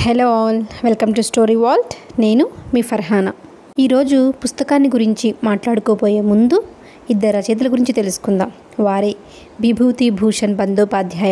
hello all welcome to story vault నేను మీ ఫర్హానా ఈరోజు పుస్తకాన్ని గురించి మాట్లాడుకోబోయే ముందు ఇద్దరు రచయితల గురించి తెలుసుకుందాం వారే విభూతి భూషణ్ బందోపాధ్యాయ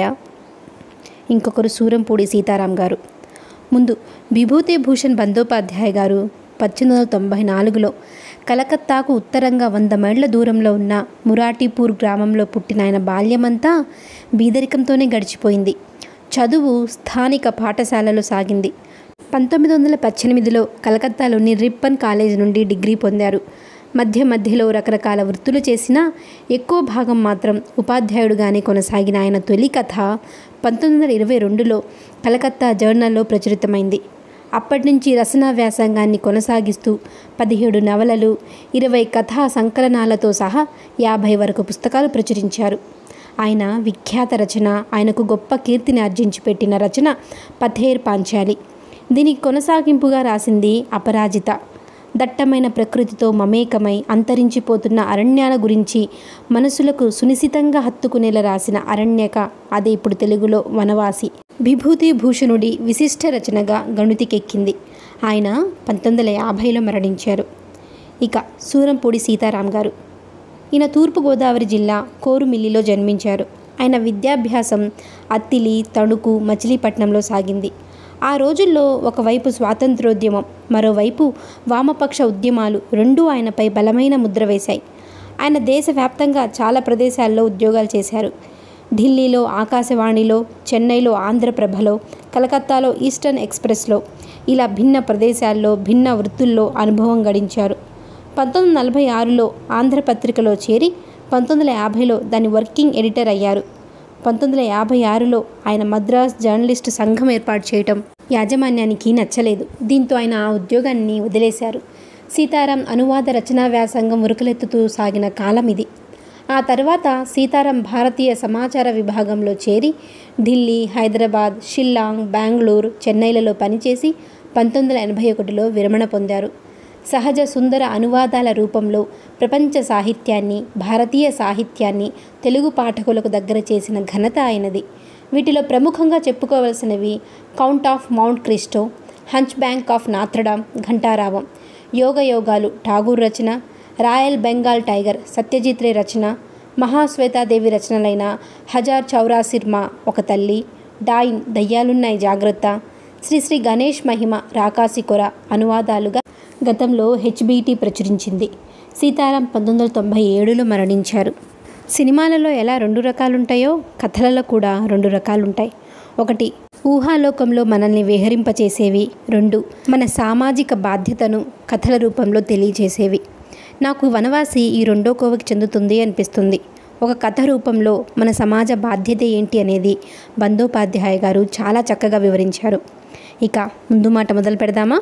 ఇంకొకరు సూరంపూడి సీతారాం గారు ముందు విభూతి భూషణ్ బందోపాధ్యాయ గారు పద్దెనిమిది వందల తొంభై నాలుగులో కలకత్తాకు ఉత్తరంగా వంద మైళ్ళ దూరంలో ఉన్న మురాటీపూర్ గ్రామంలో పుట్టిన ఆయన బాల్యమంతా బీదరికంతోనే గడిచిపోయింది చదువు స్థానిక పాఠశాలలో సాగింది పంతొమ్మిది వందల పద్దెనిమిదిలో కలకత్తాలోని రిప్పన్ కాలేజ్ నుండి డిగ్రీ పొందారు మధ్య మధ్యలో రకరకాల వృత్తులు చేసినా ఎక్కువ భాగం మాత్రం ఉపాధ్యాయుడుగానే కొనసాగిన ఆయన తొలి కథ పంతొమ్మిది వందల ఇరవై రెండులో కలకత్తా జర్నల్లో ప్రచురితమైంది అప్పటి నుంచి రచనా వ్యాసంగాన్ని కొనసాగిస్తూ పదిహేడు నవలలు ఇరవై కథా సంకలనాలతో సహా యాభై వరకు పుస్తకాలు ప్రచురించారు ఆయన విఖ్యాత రచన ఆయనకు గొప్ప కీర్తిని ఆర్జించి పెట్టిన రచన పథేర్ పాంచాలి దీనికి కొనసాగింపుగా రాసింది అపరాజిత దట్టమైన ప్రకృతితో మమేకమై అంతరించిపోతున్న అరణ్యాల గురించి మనసులకు సునిశితంగా హత్తుకునేలా రాసిన అరణ్యక అదే ఇప్పుడు తెలుగులో వనవాసి విభూతి భూషణుడి విశిష్ట రచనగా గణుతికెక్కింది ఆయన పంతొమ్మిది వందల యాభైలో మరణించారు ఇక సూరంపూడి సీతారాం గారు ఈయన తూర్పుగోదావరి జిల్లా కోరుమిల్లిలో జన్మించారు ఆయన విద్యాభ్యాసం అత్తిలి తణుకు మచిలీపట్నంలో సాగింది ఆ రోజుల్లో ఒకవైపు స్వాతంత్రోద్యమం మరోవైపు వామపక్ష ఉద్యమాలు రెండూ ఆయనపై బలమైన ముద్ర వేశాయి ఆయన దేశవ్యాప్తంగా చాలా ప్రదేశాల్లో ఉద్యోగాలు చేశారు ఢిల్లీలో ఆకాశవాణిలో చెన్నైలో ఆంధ్రప్రభలో కలకత్తాలో ఈస్టర్న్ ఎక్స్ప్రెస్లో ఇలా భిన్న ప్రదేశాల్లో భిన్న వృత్తుల్లో అనుభవం గడించారు పంతొమ్మిది వందల నలభై ఆరులో ఆంధ్రపత్రికలో చేరి పంతొమ్మిది వందల యాభైలో దాని వర్కింగ్ ఎడిటర్ అయ్యారు పంతొమ్మిది వందల యాభై ఆరులో ఆయన మద్రాస్ జర్నలిస్టు సంఘం ఏర్పాటు చేయటం యాజమాన్యానికి నచ్చలేదు దీంతో ఆయన ఆ ఉద్యోగాన్ని వదిలేశారు సీతారాం అనువాద రచనా వ్యాసంగం ఉరుకులెత్తుతూ సాగిన కాలం ఇది ఆ తర్వాత సీతారాం భారతీయ సమాచార విభాగంలో చేరి ఢిల్లీ హైదరాబాద్ షిల్లాంగ్ బెంగళూరు చెన్నైలలో పనిచేసి పంతొమ్మిది వందల ఎనభై ఒకటిలో విరమణ పొందారు సహజ సుందర అనువాదాల రూపంలో ప్రపంచ సాహిత్యాన్ని భారతీయ సాహిత్యాన్ని తెలుగు పాఠకులకు దగ్గర చేసిన ఘనత ఆయనది వీటిలో ప్రముఖంగా చెప్పుకోవలసినవి count of mount Cristo hunchback of Notre Dame ఘంటారావం యోగ యోగాలు ఠాగూర్ రచన రాయల్ బెంగాల్ టైగర్ సత్యజిత్ రే రచన మహాశ్వేతాదేవి రచనలైన హజార్ చౌరాసిర్మా ఒక తల్లి డాయిన్ దయ్యాలున్నాయి జాగ్రత్త శ్రీ శ్రీ గణేష్ మహిమ రాకాసి కొర అనువాదాలుగా గతంలో హెచ్బిటి ప్రచురించింది సీతారాం పంతొమ్మిది వందల తొంభై ఏడులో మరణించారు సినిమాలలో ఎలా రెండు రకాలుంటాయో కథలలో కూడా రెండు రకాలుంటాయి ఒకటి ఊహాలోకంలో మనల్ని విహరింపచేసేవి రెండు మన సామాజిక బాధ్యతను కథల రూపంలో తెలియజేసేవి నాకు వనవాసి ఈ రెండో కోవకి చెందుతుంది అనిపిస్తుంది ఒక కథ రూపంలో మన సమాజ బాధ్యత ఏంటి అనేది బందోపాధ్యాయ గారు చాలా చక్కగా వివరించారు ఇక ముందు మాట మొదలు పెడదామా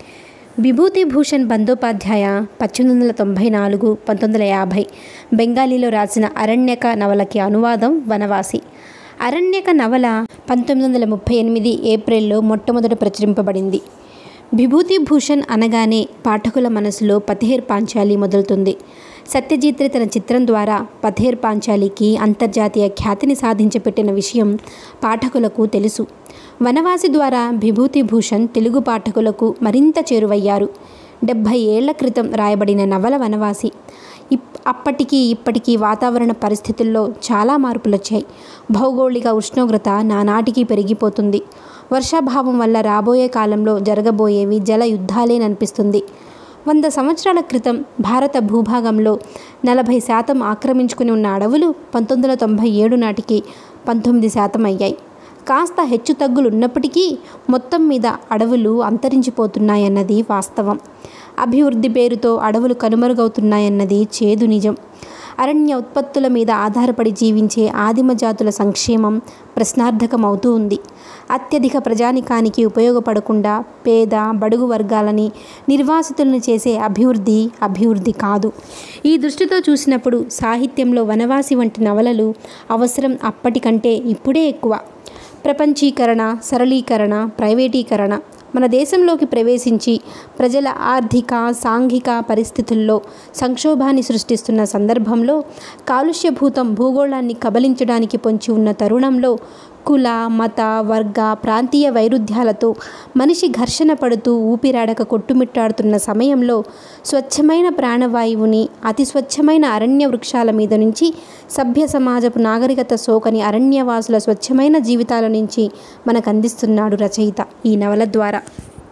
విభూతి భూషణ్ బందోపాధ్యాయ పద్దెనిమిది వందల తొంభై నాలుగు పంతొమ్మిది వందల యాభై బెంగాలీలో రాసిన అరణ్యక నవలకి అనువాదం వనవాసి అరణ్యక నవల పంతొమ్మిది వందల ముప్పై ఎనిమిది ఏప్రిల్లో మొట్టమొదట ప్రచురింపబడింది విభూతి భూషణ్ అనగానే పాఠకుల మనసులో పథేర్ పాంచాలి మొదలుతుంది సత్యజిత్ రే తన చిత్రం ద్వారా పథేర్ పాంచాలికి అంతర్జాతీయ ఖ్యాతిని సాధించపెట్టిన విషయం పాఠకులకు తెలుసు వనవాసి ద్వారా విభూతి భూషణ్ తెలుగు పాఠకులకు మరింత చేరువయ్యారు డెబ్భై ఏళ్ల క్రితం రాయబడిన నవల వనవాసి ఇప్ అప్పటికి ఇప్పటికీ వాతావరణ పరిస్థితుల్లో చాలా మార్పులు వచ్చాయి భౌగోళిక ఉష్ణోగ్రత నానాటికి పెరిగిపోతుంది వర్షాభావం వల్ల రాబోయే కాలంలో జరగబోయేవి జల యుద్ధాలేననిపిస్తుంది వంద సంవత్సరాల క్రితం భారత భూభాగంలో నలభై శాతం ఆక్రమించుకుని ఉన్న అడవులు పంతొమ్మిది వందల తొంభై ఏడు నాటికి పంతొమ్మిది శాతం అయ్యాయి కాస్త హెచ్చు తగ్గులు ఉన్నప్పటికీ మొత్తం మీద అడవులు అంతరించిపోతున్నాయన్నది వాస్తవం అభివృద్ధి పేరుతో అడవులు కనుమరుగవుతున్నాయన్నది చేదు నిజం అరణ్య ఉత్పత్తుల మీద ఆధారపడి జీవించే ఆదిమ జాతుల సంక్షేమం ప్రశ్నార్థకం అవుతూ ఉంది అత్యధిక ప్రజానికానికి ఉపయోగపడకుండా పేద బడుగు వర్గాలని నిర్వాసితులను చేసే అభివృద్ధి అభివృద్ధి కాదు ఈ దృష్టితో చూసినప్పుడు సాహిత్యంలో వనవాసి వంటి నవలలు అవసరం అప్పటికంటే ఇప్పుడే ఎక్కువ ప్రపంచీకరణ సరళీకరణ ప్రైవేటీకరణ మన దేశంలోకి ప్రవేశించి ప్రజల ఆర్థిక సాంఘిక పరిస్థితుల్లో సంక్షోభాన్ని సృష్టిస్తున్న సందర్భంలో కాలుష్యభూతం భూగోళాన్ని కబలించడానికి పొంచి ఉన్న తరుణంలో కుల మత వర్గ ప్రాంతీయ వైరుధ్యాలతో మనిషి ఘర్షణ పడుతూ ఊపిరాడక కొట్టుమిట్టాడుతున్న సమయంలో స్వచ్ఛమైన ప్రాణవాయువుని అతి స్వచ్ఛమైన అరణ్య వృక్షాల మీద నుంచి సభ్య సమాజపు నాగరికత సోకని అరణ్యవాసుల స్వచ్ఛమైన జీవితాల నుంచి మనకు అందిస్తున్నాడు రచయిత ఈ నవల ద్వారా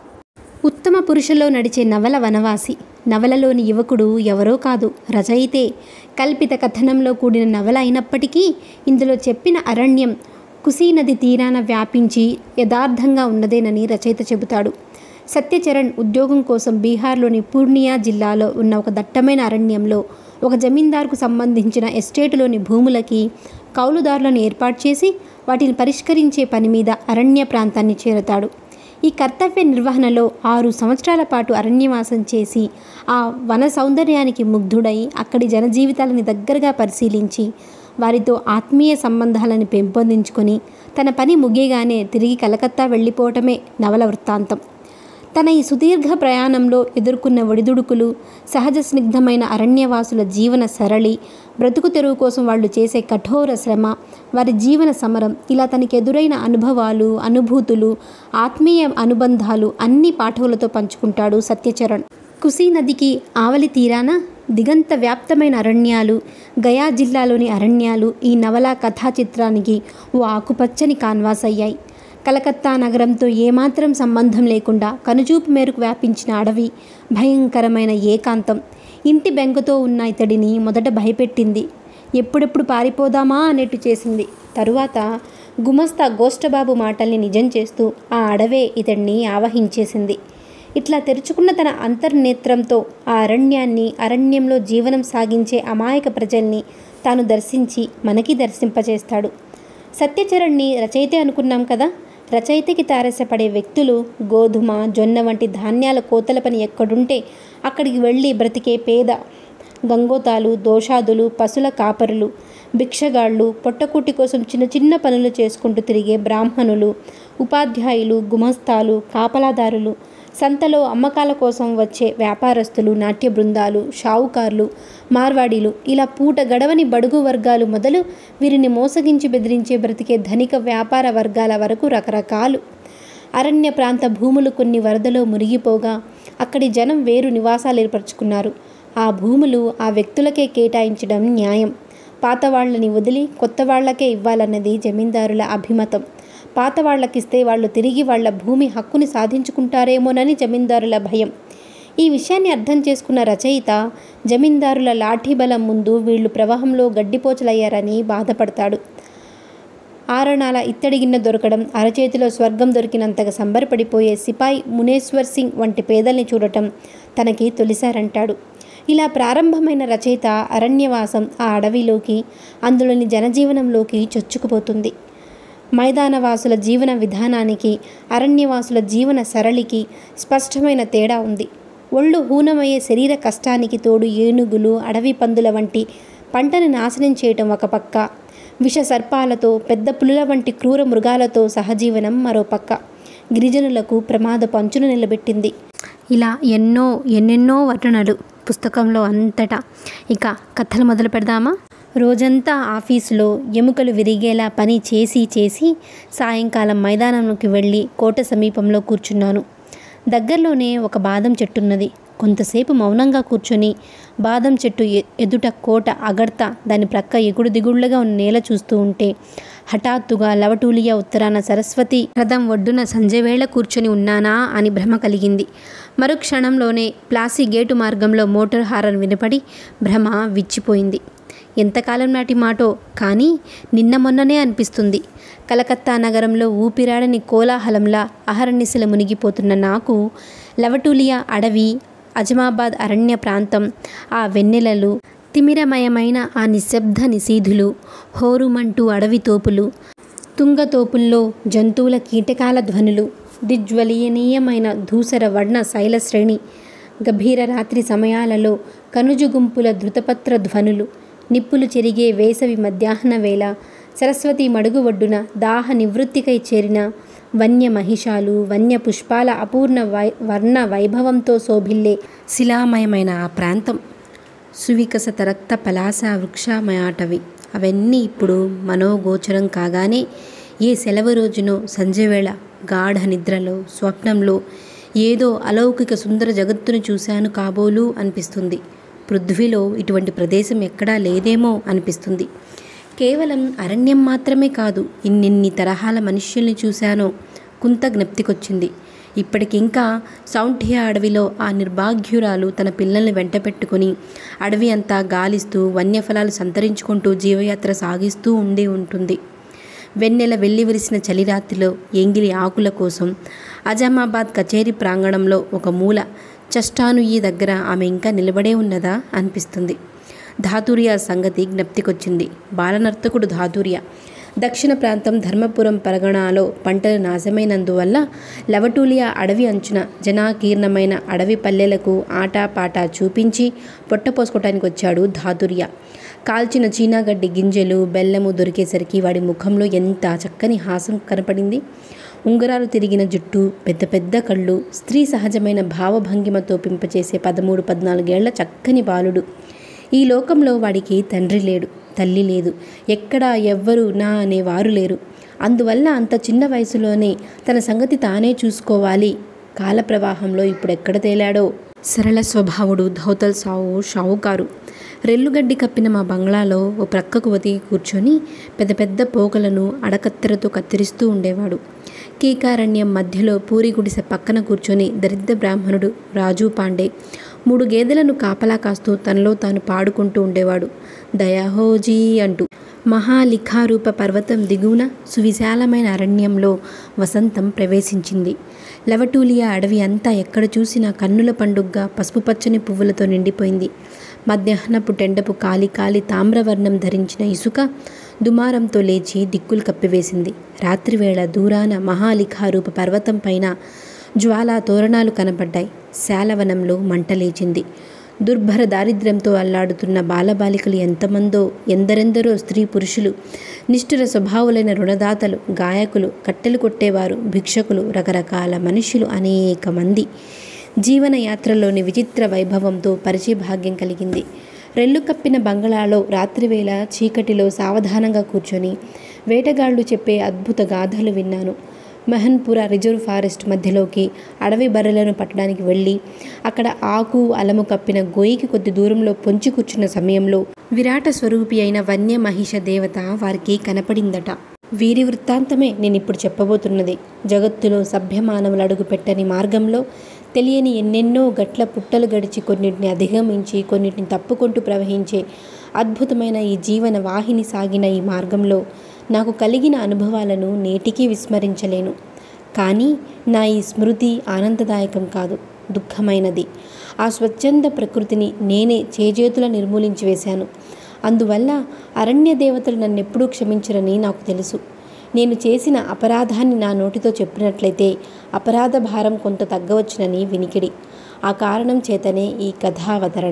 ఉత్తమ పురుషులో నడిచే నవల వనవాసి నవలలోని యువకుడు ఎవరో కాదు రచయితే కల్పిత కథనంలో కూడిన నవల అయినప్పటికీ ఇందులో చెప్పిన అరణ్యం కుసీ నది తీరాన వ్యాపించి యథార్థంగా ఉన్నదేనని రచయిత చెబుతాడు సత్యచరణ్ ఉద్యోగం కోసం బీహార్లోని పూర్ణియా జిల్లాలో ఉన్న ఒక దట్టమైన అరణ్యంలో ఒక జమీందారుకు సంబంధించిన ఎస్టేటులోని భూములకి కౌలుదారులను ఏర్పాటు చేసి వాటిని పరిష్కరించే పని మీద అరణ్య ప్రాంతాన్ని చేరతాడు ఈ కర్తవ్య నిర్వహణలో ఆరు సంవత్సరాల పాటు అరణ్యవాసం చేసి ఆ వన సౌందర్యానికి ముగ్ధుడై అక్కడి జనజీవితాలని దగ్గరగా పరిశీలించి వారితో ఆత్మీయ సంబంధాలను పెంపొందించుకొని తన పని ముగియగానే తిరిగి కలకత్తా వెళ్ళిపోవటమే నవల వృత్తాంతం తన ఈ సుదీర్ఘ ప్రయాణంలో ఎదుర్కొన్న ఒడిదుడుకులు సహజ స్నిగ్ధమైన అరణ్యవాసుల జీవన సరళి బ్రతుకు తెరువు కోసం వాళ్ళు చేసే కఠోర శ్రమ వారి జీవన సమరం ఇలా తనకి ఎదురైన అనుభవాలు అనుభూతులు ఆత్మీయ అనుబంధాలు అన్ని పాఠవులతో పంచుకుంటాడు సత్యచరణ్ కుసీ నదికి ఆవలి తీరాన దిగంత వ్యాప్తమైన అరణ్యాలు గయా జిల్లాలోని అరణ్యాలు ఈ నవల కథా చిత్రానికి ఓ ఆకుపచ్చని కాన్వాస్ అయ్యాయి కలకత్తా నగరంతో ఏమాత్రం సంబంధం లేకుండా కనుచూపు మేరకు వ్యాపించిన అడవి భయంకరమైన ఏకాంతం ఇంటి బెంగతో ఉన్న ఇతడిని మొదట భయపెట్టింది ఎప్పుడెప్పుడు పారిపోదామా అన్నట్టు చేసింది తరువాత గుమస్తా గోష్టబాబు మాటల్ని నిజం చేస్తూ ఆ అడవే ఇతడిని ఆవహించేసింది ఇట్లా తెరుచుకున్న తన అంతర్నేత్రంతో ఆ అరణ్యాన్ని అరణ్యంలో జీవనం సాగించే అమాయక ప్రజల్ని తాను దర్శించి మనకి దర్శింపజేస్తాడు సత్యచరణ్ని రచయితే అనుకున్నాం కదా రచయితకి తారసపడే వ్యక్తులు గోధుమ జొన్న వంటి ధాన్యాల కోతల పని ఎక్కడుంటే అక్కడికి వెళ్ళి బ్రతికే పేద గంగోతాలు దోషాదులు పశుల కాపరులు భిక్షగాళ్ళు పొట్టకూటి కోసం చిన్న చిన్న పనులు చేసుకుంటూ తిరిగే బ్రాహ్మణులు ఉపాధ్యాయులు గుమస్తాలు కాపలాదారులు సంతలో అమ్మకాల కోసం వచ్చే వ్యాపారస్తులు నాట్య బృందాలు షావుకార్లు మార్వాడీలు ఇలా పూట గడవని బడుగు వర్గాలు మొదలు వీరిని మోసగించి బెదిరించే బ్రతికే ధనిక వ్యాపార వర్గాల వరకు రకరకాలు అరణ్య ప్రాంత భూములు కొన్ని వరదలో మునిగిపోగా అక్కడి జనం వేరు నివాసాలు ఏర్పరచుకున్నారు ఆ భూములు ఆ వ్యక్తులకే కేటాయించడం న్యాయం పాత వాళ్ళని వదిలి కొత్త వాళ్ళకే ఇవ్వాలన్నది జమీందారుల అభిమతం పాత వాళ్ళకిస్తే వాళ్ళు తిరిగి వాళ్ళ భూమి హక్కుని సాధించుకుంటారేమోనని జమీందారుల భయం ఈ విషయాన్ని అర్థం చేసుకున్న రచయిత జమీందారుల లాఠీ బలం ముందు వీళ్ళు ప్రవాహంలో గడ్డిపోచలయ్యారని బాధపడతాడు ఆరణాల ఇత్తడి గిన్నె దొరకడం అరచేతిలో స్వర్గం దొరికినంతగా సంబరపడిపోయే సిపాయి మునేశ్వర్ సింగ్ వంటి పేదల్ని చూడటం తనకి తొలిసారంటాడు ఇలా ప్రారంభమైన రచయిత అరణ్యవాసం ఆ అడవిలోకి అందులోని జనజీవనంలోకి చొచ్చుకుపోతుంది మైదానవాసుల జీవన విధానానికి అరణ్యవాసుల జీవన సరళికి స్పష్టమైన తేడా ఉంది ఒళ్ళు హూనమయ్యే శరీర కష్టానికి తోడు ఏనుగులు అడవి పందుల వంటి పంటను నాశనం చేయటం ఒక పక్క విష సర్పాలతో పెద్ద పులుల వంటి క్రూర మృగాలతో సహజీవనం మరో పక్క గిరిజనులకు ప్రమాద పంచును నిలబెట్టింది ఇలా ఎన్నో ఎన్నెన్నో వర్ణనలు పుస్తకంలో అంతటా ఇక కథలు మొదలు పెడదామా రోజంతా ఆఫీసులో ఎముకలు విరిగేలా పని చేసి చేసి సాయంకాలం మైదానంలోకి వెళ్ళి కోట సమీపంలో కూర్చున్నాను దగ్గరలోనే ఒక బాదం చెట్టున్నది కొంతసేపు మౌనంగా కూర్చొని బాదం చెట్టు ఎ- ఎదుట కోట అగడ్త దాని ప్రక్క ఎగుడు దిగుళ్ళగా ఉన్న నేల చూస్తూ ఉంటే హఠాత్తుగా లవటూలియా ఉత్తరాన సరస్వతి రథం ఒడ్డున సంజయవేళ కూర్చొని ఉన్నానా అని భ్రమ కలిగింది మరుక్షణంలోనే ప్లాసీ గేటు మార్గంలో మోటార్ హారన్ వినపడి భ్రమ విచ్చిపోయింది ఎంతకాలం నాటి మాటో కానీ నిన్న మొన్ననే అనిపిస్తుంది కలకత్తా నగరంలో ఊపిరాడని కోలాహలంలా అహర్నిశలు మునిగిపోతున్న నాకు లవటూలియా అడవి అజమాబాద్ అరణ్య ప్రాంతం ఆ వెన్నెలలు తిమిరమయమైన ఆ నిశ్శబ్ద నిశీధులు హోరుమంటూ అడవి తోపులు తుంగతోపుల్లో జంతువుల కీటకాల ధ్వనులు దిజ్వలీయనీయమైన ధూసర వర్ణ శైల శ్రేణి గభీర రాత్రి సమయాలలో కనుజు గుంపుల ధృతపత్ర ధ్వనులు నిప్పులు చెరిగే వేసవి మధ్యాహ్న వేళ సరస్వతి మడుగు ఒడ్డున దాహ నివృత్తికై చేరిన వన్య మహిషాలు వన్య పుష్పాల అపూర్ణ వై వర్ణ వైభవంతో శోభిల్లే శిలామయమైన ఆ ప్రాంతం సువికసత రక్త పలాస వృక్షమయాటవి అవన్నీ ఇప్పుడు మనోగోచరం కాగానే ఏ సెలవు రోజునో సంజయవేళ గాఢ నిద్రలో స్వప్నంలో ఏదో అలౌకిక సుందర జగత్తును చూశాను కాబోలు అనిపిస్తుంది పృథ్వీలో ఇటువంటి ప్రదేశం ఎక్కడా లేదేమో అనిపిస్తుంది కేవలం అరణ్యం మాత్రమే కాదు ఇన్నిన్ని తరహాల మనుష్యుల్ని చూశానో కుంత జ్ఞప్తికొచ్చింది ఇప్పటికింకా సౌంఠ్య అడవిలో ఆ నిర్భాగ్యురాలు తన పిల్లల్ని వెంట పెట్టుకుని అడవి అంతా గాలిస్తూ వన్యఫలాలు సంతరించుకుంటూ జీవయాత్ర సాగిస్తూ ఉండి ఉంటుంది వెన్నెల వెల్లి విరిసిన చలిరాత్రిలో ఎంగిలి ఆకుల కోసం అజామాబాద్ కచేరీ ప్రాంగణంలో ఒక మూల చష్టానుయి దగ్గర ఆమె ఇంకా నిలబడే ఉన్నదా అనిపిస్తుంది ధాతుర్య సంగతి జ్ఞప్తికొచ్చింది బాలనర్తకుడు ధాతుర్య దక్షిణ ప్రాంతం ధర్మపురం పరగణాలో పంటలు నాశమైనందువల్ల లవటూలియా అడవి అంచున జనాకీర్ణమైన అడవి పల్లెలకు ఆటాపాటా చూపించి పొట్టపోసుకోవటానికి వచ్చాడు ధాతుర్య కాల్చిన చీనాగడ్డి గింజలు బెల్లము దొరికేసరికి వాడి ముఖంలో ఎంత చక్కని హాసం కనపడింది ఉంగరాలు తిరిగిన జుట్టు పెద్ద పెద్ద కళ్ళు స్త్రీ సహజమైన భావభంగిమతో పింపచేసే పదమూడు పద్నాలుగేళ్ల చక్కని బాలుడు ఈ లోకంలో వాడికి తండ్రి లేడు తల్లి లేదు ఎక్కడా ఎవ్వరూ నా అనేవారు లేరు అందువల్ల అంత చిన్న వయసులోనే తన సంగతి తానే చూసుకోవాలి కాల ప్రవాహంలో ఇప్పుడెక్కడ తేలాడో సరళ స్వభావుడు ధౌతల్ సావు షావుకారు రెల్లుగడ్డి కప్పిన మా బంగ్లాలో ఓ ప్రక్కకు వతి కూర్చొని పెద్ద పెద్ద పోకలను అడకత్తెరతో కత్తిరిస్తూ ఉండేవాడు కీకారణ్యం మధ్యలో పూరి గుడిసె పక్కన కూర్చొని దరిద్ర బ్రాహ్మణుడు రాజు పాండే మూడు గేదెలను కాపలా కాస్తూ తనలో తాను పాడుకుంటూ ఉండేవాడు దయాహోజీ అంటూ మహాలిఖారూప పర్వతం దిగువన సువిశాలమైన అరణ్యంలో వసంతం ప్రవేశించింది లవటూలియా అడవి అంతా ఎక్కడ చూసినా కన్నుల పండుగగా పసుపు పచ్చని పువ్వులతో నిండిపోయింది మధ్యాహ్నపు టెండపు కాలి కాలి తామ్రవర్ణం ధరించిన ఇసుక దుమారంతో లేచి దిక్కులు కప్పివేసింది రాత్రివేళ దూరాన మహాలిఖారూప పర్వతం పైన జ్వాలా తోరణాలు కనపడ్డాయి శాలవనంలో మంట లేచింది దుర్భర దారిద్ర్యంతో అల్లాడుతున్న బాలబాలికలు ఎంతమందో ఎందరెందరో స్త్రీ పురుషులు నిష్ఠుర స్వభావులైన రుణదాతలు గాయకులు కట్టెలు కొట్టేవారు భిక్షకులు రకరకాల మనుషులు అనేక మంది జీవన యాత్రలోని విచిత్ర వైభవంతో పరిచయ భాగ్యం కలిగింది రెల్లు కప్పిన బంగళాలో రాత్రివేళ చీకటిలో సావధానంగా కూర్చొని వేటగాళ్లు చెప్పే అద్భుత గాథలు విన్నాను మహన్పుర రిజర్వ్ ఫారెస్ట్ మధ్యలోకి అడవి బర్రెలను పట్టడానికి వెళ్ళి అక్కడ ఆకు అలము కప్పిన గొయ్యికి కొద్ది దూరంలో పొంచి కూర్చున్న సమయంలో విరాట స్వరూపి అయిన వన్య మహిష దేవత వారికి కనపడిందట వీరి వృత్తాంతమే నేను ఇప్పుడు చెప్పబోతున్నది జగత్తులో సభ్యమానవులు అడుగుపెట్టని మార్గంలో తెలియని ఎన్నెన్నో గట్ల పుట్టలు గడిచి కొన్నిటిని అధిగమించి కొన్నిటిని తప్పుకుంటూ ప్రవహించే అద్భుతమైన ఈ జీవన వాహిని సాగిన ఈ మార్గంలో నాకు కలిగిన అనుభవాలను నేటికీ విస్మరించలేను కానీ నా ఈ స్మృతి ఆనందదాయకం కాదు దుఃఖమైనది ఆ స్వచ్ఛంద ప్రకృతిని నేనే చేజేతుల నిర్మూలించి వేశాను అందువల్ల అరణ్య దేవతలు నన్నెప్పుడూ క్షమించరని నాకు తెలుసు నేను చేసిన అపరాధాన్ని నా నోటితో చెప్పినట్లయితే అపరాధ భారం కొంత తగ్గవచ్చునని వినికిడి ఆ కారణం చేతనే ఈ కథావతరణ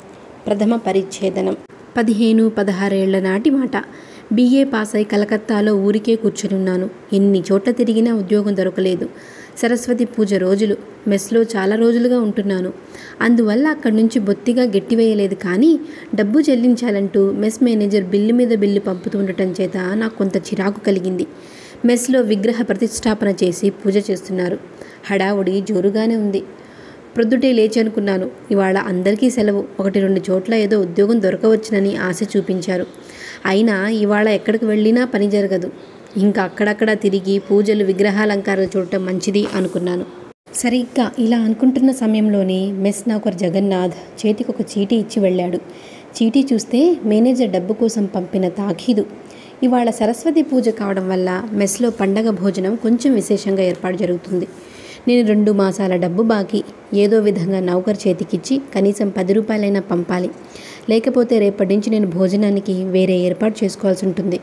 ప్రథమ పరిచ్ఛేదనం పదిహేను పదహారేళ్ల నాటి మాట బీఏ పాస్ అయి కలకత్తాలో ఊరికే కూర్చునున్నాను ఎన్ని చోట్ల తిరిగినా ఉద్యోగం దొరకలేదు సరస్వతి పూజ రోజులు మెస్లో చాలా రోజులుగా ఉంటున్నాను అందువల్ల అక్కడి నుంచి బొత్తిగా గట్టివేయలేదు కానీ డబ్బు చెల్లించాలంటూ మెస్ మేనేజర్ బిల్లు మీద బిల్లు పంపుతూ ఉండటం చేత నాకు కొంత చిరాకు కలిగింది మెస్లో విగ్రహ ప్రతిష్టాపన చేసి పూజ చేస్తున్నారు హడావుడి జోరుగానే ఉంది ప్రొద్దుటే లేచి అనుకున్నాను ఇవాళ అందరికీ సెలవు ఒకటి రెండు చోట్ల ఏదో ఉద్యోగం దొరకవచ్చునని ఆశ చూపించారు అయినా ఇవాళ ఎక్కడికి వెళ్ళినా పని జరగదు ఇంకా అక్కడక్కడ తిరిగి పూజలు విగ్రహాలంకారాలు చూడటం మంచిది అనుకున్నాను సరిగ్గా ఇలా అనుకుంటున్న సమయంలోనే మెస్ నౌకర్ జగన్నాథ్ చేతికి ఒక చీటీ ఇచ్చి వెళ్ళాడు చీటీ చూస్తే మేనేజర్ డబ్బు కోసం పంపిన తాఖీదు ఇవాళ సరస్వతి పూజ కావడం వల్ల మెస్లో పండగ భోజనం కొంచెం విశేషంగా ఏర్పాటు జరుగుతుంది నేను రెండు మాసాల డబ్బు బాకీ ఏదో విధంగా నౌకర్ చేతికిచ్చి కనీసం పది రూపాయలైనా పంపాలి లేకపోతే రేపటి నుంచి నేను భోజనానికి వేరే ఏర్పాటు చేసుకోవాల్సి ఉంటుంది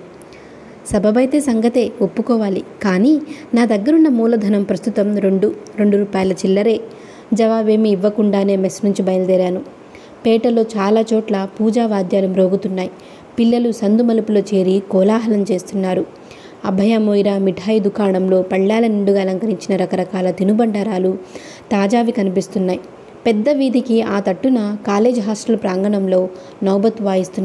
సబబైతే సంగతే ఒప్పుకోవాలి కానీ నా దగ్గరున్న మూలధనం ప్రస్తుతం రెండు రెండు రూపాయల చిల్లరే జవాబేమీ ఇవ్వకుండానే మెస్ నుంచి బయలుదేరాను పేటలో చాలా చోట్ల పూజా వాద్యాలు మ్రోగుతున్నాయి పిల్లలు సందు మలుపులో చేరి కోలాహలం చేస్తున్నారు అభయ మొయిరా మిఠాయి దుకాణంలో పళ్ళాల నిండుగా అలంకరించిన రకరకాల తినుబండారాలు తాజావి కనిపిస్తున్నాయి పెద్ద వీధికి ఆ తట్టున కాలేజ్ హాస్టల్ ప్రాంగణంలో నౌబత్ వాయిస్తున్నారు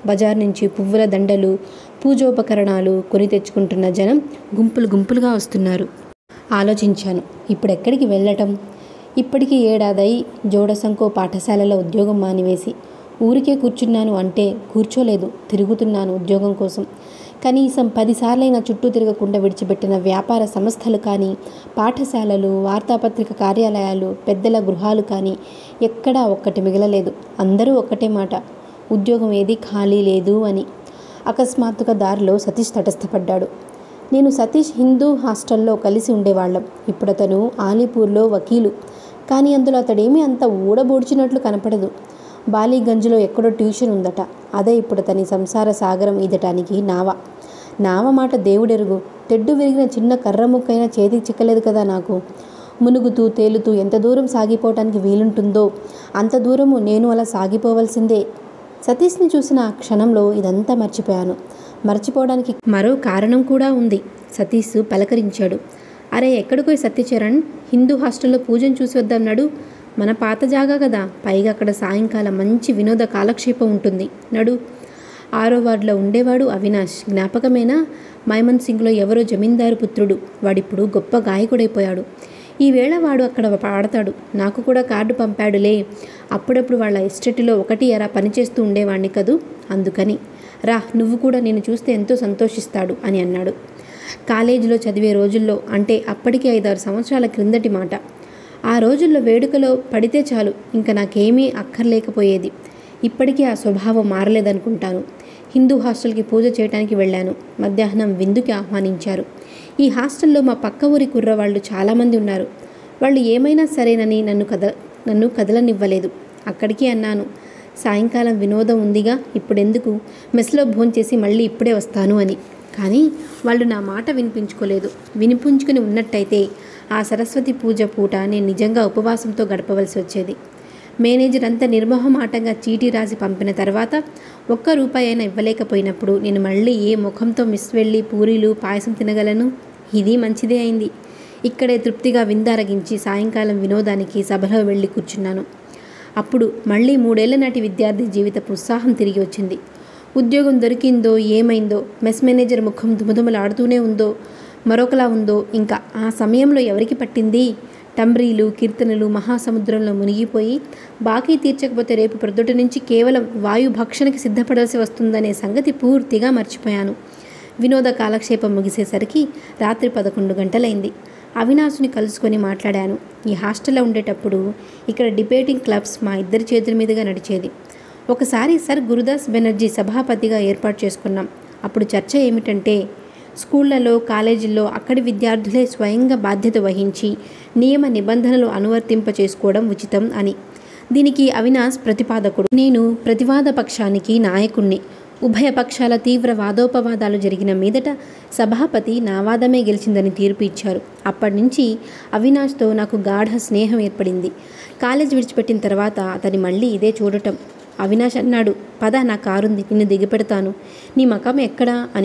బజార్ నుంచి పువ్వుల దండలు పూజోపకరణాలు కొని తెచ్చుకుంటున్న జనం గుంపులు గుంపులుగా వస్తున్నారు ఆలోచించాను ఇప్పుడు ఎక్కడికి వెళ్ళటం ఇప్పటికీ ఏడాదై జోడసంకో పాఠశాలలో ఉద్యోగం మానివేసి ఊరికే కూర్చున్నాను అంటే కూర్చోలేదు తిరుగుతున్నాను ఉద్యోగం కోసం కనీసం పదిసార్లైనా చుట్టూ తిరగకుండా విడిచిపెట్టిన వ్యాపార సంస్థలు కానీ పాఠశాలలు వార్తాపత్రిక కార్యాలయాలు పెద్దల గృహాలు కానీ ఎక్కడా ఒక్కటి మిగలలేదు అందరూ ఒక్కటే మాట ఉద్యోగం ఏది ఖాళీ లేదు అని అకస్మాత్తుగా దారిలో సతీష్ తటస్థపడ్డాడు నేను సతీష్ హిందూ హాస్టల్లో కలిసి ఉండేవాళ్ళం ఇప్పుడు అతను ఆలీపూర్లో వకీలు కానీ అందులో అతడేమీ అంత ఊడబోడ్చినట్లు కనపడదు బాలీగంజ్లో ఎక్కడో ట్యూషన్ ఉందట అదే ఇప్పుడు అతని సంసార సాగరం ఈదటానికి నావ నావ మాట దేవుడెరుగు తెడ్డు విరిగిన చిన్న కర్ర ముక్కైనా చేతికి చిక్కలేదు కదా నాకు మునుగుతూ తేలుతూ ఎంత దూరం సాగిపోవటానికి వీలుంటుందో అంత దూరము నేను అలా సాగిపోవలసిందే సతీష్ని చూసిన ఆ క్షణంలో ఇదంతా మర్చిపోయాను మర్చిపోవడానికి మరో కారణం కూడా ఉంది సతీష్ పలకరించాడు అరే ఎక్కడికో సత్యచరణ్ హిందూ హాస్టల్లో పూజను చూసి వద్దాం నడు మన పాత జాగా కదా పైగా అక్కడ సాయంకాలం మంచి వినోద కాలక్షేపం ఉంటుంది నడు ఆరో వార్డులో ఉండేవాడు అవినాష్ జ్ఞాపకమేనా మైమన్ సింగ్లో ఎవరో జమీందారు పుత్రుడు వాడిప్పుడు గొప్ప గాయకుడైపోయాడు ఈవేళ వాడు అక్కడ పాడతాడు నాకు కూడా కార్డు పంపాడులే అప్పుడప్పుడు వాళ్ళ ఎస్టేట్లో ఒకటి ఎరా పనిచేస్తూ ఉండేవాణ్ణి కదూ అందుకని రా నువ్వు కూడా నేను చూస్తే ఎంతో సంతోషిస్తాడు అని అన్నాడు కాలేజీలో చదివే రోజుల్లో అంటే అప్పటికి ఐదారు సంవత్సరాల క్రిందటి మాట ఆ రోజుల్లో వేడుకలో పడితే చాలు ఇంకా నాకేమీ అక్కర్లేకపోయేది ఇప్పటికీ ఆ స్వభావం మారలేదనుకుంటాను హిందూ హాస్టల్కి పూజ చేయడానికి వెళ్ళాను మధ్యాహ్నం విందుకి ఆహ్వానించారు ఈ హాస్టల్లో మా పక్క ఊరి కుర్రవాళ్ళు చాలామంది ఉన్నారు వాళ్ళు ఏమైనా సరేనని నన్ను కద నన్ను కదలనివ్వలేదు అక్కడికి అన్నాను సాయంకాలం వినోదం ఉందిగా ఇప్పుడెందుకు మెస్లో భోంచేసి మళ్ళీ ఇప్పుడే వస్తాను అని కానీ వాళ్ళు నా మాట వినిపించుకోలేదు వినిపించుకుని ఉన్నట్టయితే ఆ సరస్వతి పూజ పూట నేను నిజంగా ఉపవాసంతో గడపవలసి వచ్చేది మేనేజర్ అంత నిర్మోహమాటంగా చీటీ రాసి పంపిన తర్వాత ఒక్క రూపాయి అయినా ఇవ్వలేకపోయినప్పుడు నేను మళ్ళీ ఏ ముఖంతో మిస్ వెళ్ళి పూరీలు పాయసం తినగలను ఇది మంచిదే అయింది ఇక్కడే తృప్తిగా విందారగించి సాయంకాలం వినోదానికి సభలో వెళ్ళి కూర్చున్నాను అప్పుడు మళ్ళీ మూడేళ్ల నాటి విద్యార్థి జీవితపు ఉత్సాహం తిరిగి వచ్చింది ఉద్యోగం దొరికిందో ఏమైందో మెస్ మేనేజర్ ముఖం దుమదుమలాడుతూనే ఉందో మరొకలా ఉందో ఇంకా ఆ సమయంలో ఎవరికి పట్టింది టంబ్రీలు కీర్తనలు మహాసముద్రంలో మునిగిపోయి బాకీ తీర్చకపోతే రేపు ప్రొద్దుట నుంచి కేవలం వాయు భక్షణకి సిద్ధపడాల్సి వస్తుందనే సంగతి పూర్తిగా మర్చిపోయాను వినోద కాలక్షేపం ముగిసేసరికి రాత్రి పదకొండు గంటలైంది అవినాష్ని కలుసుకొని మాట్లాడాను ఈ హాస్టల్లో ఉండేటప్పుడు ఇక్కడ డిబేటింగ్ క్లబ్స్ మా ఇద్దరి చేతుల మీదుగా నడిచేది ఒకసారి సర్ గురుదాస్ బెనర్జీ సభాపతిగా ఏర్పాటు చేసుకున్నాం అప్పుడు చర్చ ఏమిటంటే స్కూళ్లలో కాలేజీల్లో అక్కడి విద్యార్థులే స్వయంగా బాధ్యత వహించి నియమ నిబంధనలు అనువర్తింప చేసుకోవడం ఉచితం అని దీనికి అవినాష్ ప్రతిపాదకుడు నేను ప్రతివాద పక్షానికి నాయకుణ్ణి ఉభయ పక్షాల తీవ్ర వాదోపవాదాలు జరిగిన మీదట సభాపతి నా వాదమే గెలిచిందని తీర్పు ఇచ్చారు అప్పటి నుంచి అవినాష్తో నాకు గాఢ స్నేహం ఏర్పడింది కాలేజ్ విడిచిపెట్టిన తర్వాత అతని మళ్ళీ ఇదే చూడటం అవినాష్ అన్నాడు పద నా కారుంది నిన్ను దిగపెడతాను నీ మకం ఎక్కడా అని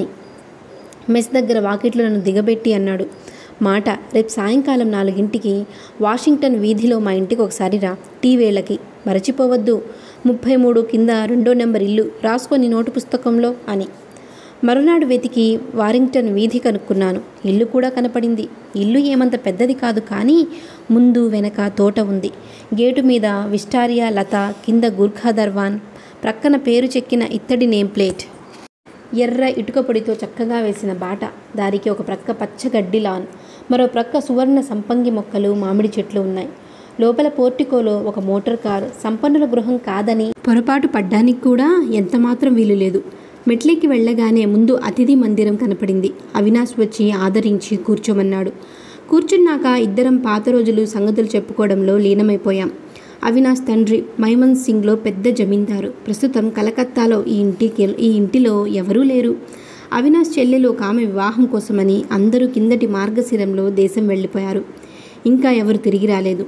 మెస్ దగ్గర వాకిట్లో నన్ను దిగబెట్టి అన్నాడు మాట రేపు సాయంకాలం నాలుగింటికి వాషింగ్టన్ వీధిలో మా ఇంటికి ఒకసారి రా టీ వేళకి మరచిపోవద్దు ముప్పై మూడు కింద రెండో నెంబర్ ఇల్లు రాసుకొని నోటు పుస్తకంలో అని మరునాడు వెతికి వారింగ్టన్ వీధి కనుక్కున్నాను ఇల్లు కూడా కనపడింది ఇల్లు ఏమంత పెద్దది కాదు కానీ ముందు వెనక తోట ఉంది గేటు మీద విస్టారియా లత కింద గుర్ఖా దర్వాన్ ప్రక్కన పేరు చెక్కిన ఇత్తడి నేమ్ ప్లేట్ ఎర్ర ఇటుక పొడితో చక్కగా వేసిన బాట దారికి ఒక ప్రక్క పచ్చ గడ్డి లాన్ మరో ప్రక్క సువర్ణ సంపంగి మొక్కలు మామిడి చెట్లు ఉన్నాయి లోపల పోర్టికోలో ఒక మోటార్ కారు సంపన్నుల గృహం కాదని పొరపాటు పడ్డానికి కూడా ఎంతమాత్రం వీలు లేదు మెట్లెక్కి వెళ్ళగానే ముందు అతిథి మందిరం కనపడింది అవినాష్ వచ్చి ఆదరించి కూర్చోమన్నాడు కూర్చున్నాక ఇద్దరం పాత రోజులు సంగతులు చెప్పుకోవడంలో లీనమైపోయాం అవినాష్ తండ్రి మైమన్ సింగ్లో పెద్ద జమీందారు ప్రస్తుతం కలకత్తాలో ఈ ఇంటికి ఈ ఇంటిలో ఎవరూ లేరు అవినాష్ చెల్లెలు ఒక ఆమె వివాహం కోసమని అందరూ కిందటి మార్గశిరంలో దేశం వెళ్ళిపోయారు ఇంకా ఎవరు తిరిగి రాలేదు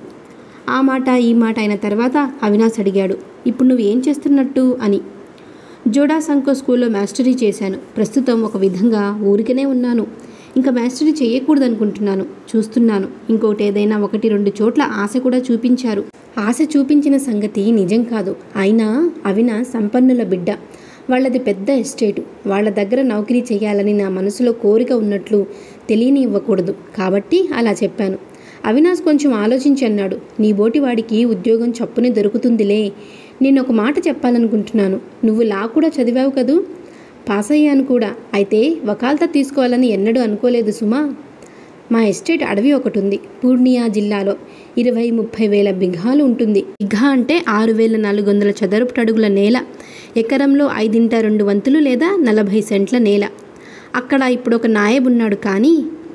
ఆ మాట ఈ మాట అయిన తర్వాత అవినాష్ అడిగాడు ఇప్పుడు నువ్వు ఏం చేస్తున్నట్టు అని జోడా సంకో స్కూల్లో మాస్టరీ చేశాను ప్రస్తుతం ఒక విధంగా ఊరికనే ఉన్నాను ఇంకా మాస్టరీ చేయకూడదనుకుంటున్నాను చూస్తున్నాను ఇంకోటి ఏదైనా ఒకటి రెండు చోట్ల ఆశ కూడా చూపించారు ఆశ చూపించిన సంగతి నిజం కాదు అయినా అవిన సంపన్నుల బిడ్డ వాళ్ళది పెద్ద ఎస్టేటు వాళ్ళ దగ్గర నౌకరీ చేయాలని నా మనసులో కోరిక ఉన్నట్లు తెలియని ఇవ్వకూడదు కాబట్టి అలా చెప్పాను అవినాష్ కొంచెం ఆలోచించి అన్నాడు నీ బోటి వాడికి ఉద్యోగం చప్పునే దొరుకుతుందిలే నేను ఒక మాట చెప్పాలనుకుంటున్నాను నువ్వు లా కూడా చదివావు కదూ పాస్ అయ్యాను కూడా అయితే వకాల్తా తీసుకోవాలని ఎన్నడూ అనుకోలేదు సుమా మా ఎస్టేట్ అడవి ఒకటి ఉంది పూర్ణియా జిల్లాలో ఇరవై ముప్పై వేల బిఘాలు ఉంటుంది బిఘా అంటే ఆరు వేల నాలుగు వందల చదరపు అడుగుల నేల ఎకరంలో ఐదింట రెండు వంతులు లేదా నలభై సెంట్ల నేల అక్కడ ఇప్పుడు ఒక నాయబ్ ఉన్నాడు కానీ